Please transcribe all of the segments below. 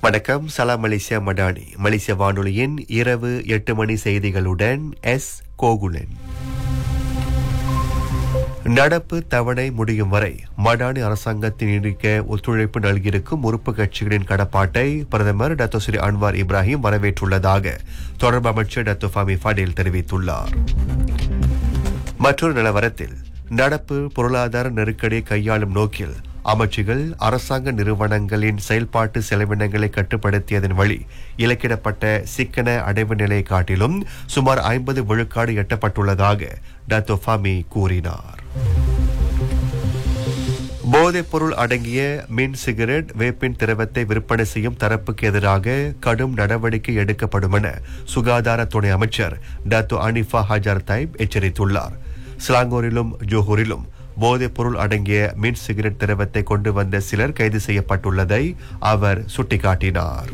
வணக்கம் சலாம் மலேசியா மடானி மலேசிய வானொலியின் இரவு எட்டு மணி செய்திகளுடன் எஸ் கோகுலன் நடப்பு தவணை முடியும் வரை மடானி அரசாங்கத்தின் நீடிக்க ஒத்துழைப்பு நல்கியிருக்கும் உறுப்பு கட்சிகளின் கடப்பாட்டை பிரதமர் டத்தோ ஸ்ரீ அன்வார் இப்ராஹிம் வரவேற்றுள்ளதாக தொடர்பு அமைச்சர் டத்தோ ஃபாமி ஃபடேல் தெரிவித்துள்ளார் மற்றொரு நிலவரத்தில் நடப்பு பொருளாதார நெருக்கடியை கையாளும் நோக்கில் அமைச்சுகள் அரசாங்க நிறுவனங்களின் செயல்பாட்டு செலவினங்களை கட்டுப்படுத்தியதன் வழி இலக்கிடப்பட்ட சிக்கன அடைவு நிலையை காட்டிலும் சுமார் ஐம்பது விழுக்காடு எட்டப்பட்டுள்ளதாக டத்தோ ஃபாமி கூறினார் போதைப் பொருள் அடங்கிய மின் சிகரெட் வேப்பின் திரவத்தை விற்பனை செய்யும் தரப்புக்கு எதிராக கடும் நடவடிக்கை எடுக்கப்படும் என சுகாதார துணை அமைச்சர் டாக்டர் அனிஃபா ஹஜார் தைப் எச்சரித்துள்ளார் ஸ்லாங்கூரிலும் ஜோஹூரிலும் போதைப் பொருள் அடங்கிய மின் சிகரெட் திரவத்தை கொண்டு வந்த சிலர் கைது செய்யப்பட்டுள்ளதை அவர் சுட்டிக்காட்டினார்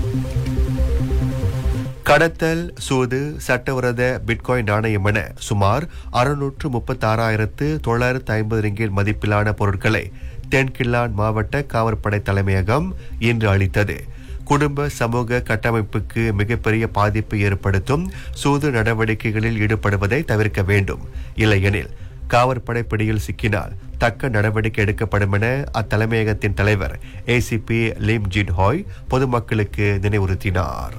கடத்தல் சூது சட்டவிரோத பிட்காயின் நாணயம் என சுமார் அறுநூற்று முப்பத்தி ஆறாயிரத்து தொள்ளாயிரத்து ஐம்பது ரிங்கில் மதிப்பிலான பொருட்களை தென்கில்லான் மாவட்ட காவற்படை தலைமையகம் இன்று அளித்தது குடும்ப சமூக கட்டமைப்புக்கு மிகப்பெரிய பாதிப்பு ஏற்படுத்தும் சூது நடவடிக்கைகளில் ஈடுபடுவதை தவிர்க்க வேண்டும் இல்லையெனில் காவற்படை பிடியில் சிக்கினால் தக்க நடவடிக்கை எடுக்கப்படும் என அத்தலைமையகத்தின் தலைவர் ஏசிபி லிம் ஜின் ஹாய் பொதுமக்களுக்கு நினைவுறுத்தினார்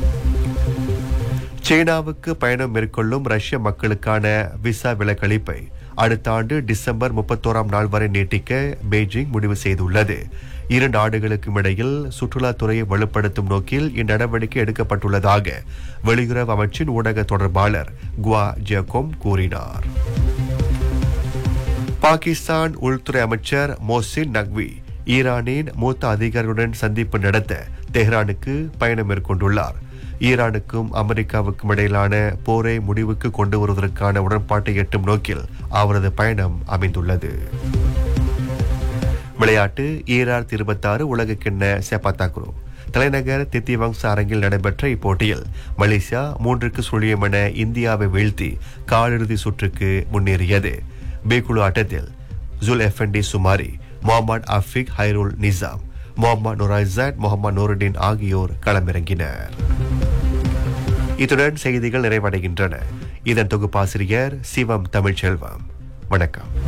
சீனாவுக்கு பயணம் மேற்கொள்ளும் ரஷ்ய மக்களுக்கான விசா விலக்களிப்பை அடுத்த ஆண்டு டிசம்பர் முப்பத்தோராம் நாள் வரை நீட்டிக்க பெய்ஜிங் முடிவு செய்துள்ளது இரு நாடுகளுக்கும் இடையில் சுற்றுலாத்துறையை வலுப்படுத்தும் நோக்கில் இந்நடவடிக்கை எடுக்கப்பட்டுள்ளதாக வெளியுறவு அமைச்சின் ஊடக தொடர்பாளர் குவா ஜெகோம் கூறினார் பாகிஸ்தான் உள்துறை அமைச்சர் மோசின் நக்வி ஈரானின் மூத்த அதிகாரிகளுடன் சந்திப்பு நடத்த தெஹ்ரானுக்கு பயணம் மேற்கொண்டுள்ளார் ஈரானுக்கும் அமெரிக்காவுக்கும் இடையிலான போரை முடிவுக்கு கொண்டு வருவதற்கான உடன்பாட்டை எட்டும் நோக்கில் அவரது பயணம் அமைந்துள்ளது விளையாட்டு ஈரார் இருபத்தாறு உலகக்கிண்ண செப்பாத்தாக்குரு தலைநகர் தித்திவங்ச அரங்கில் நடைபெற்ற இப்போட்டியில் மலேசியா மூன்றுக்கு சுழியம் என இந்தியாவை வீழ்த்தி காலிறுதி சுற்றுக்கு முன்னேறியது பி குழு ஆட்டத்தில் ஜுல் எஃப்என்டி சுமாரி Muhammad Afiq Khairul Nizam Muhammad நுரைசாட் முகமது நூருddin ஆகியோர் களமிறங்கினர் இத்துடன் செய்திகள் நிறைவடைகின்றன இதன் தொகுப்பாசிரியர் சிவம் தமிழ்ச்செல்வம் வணக்கம்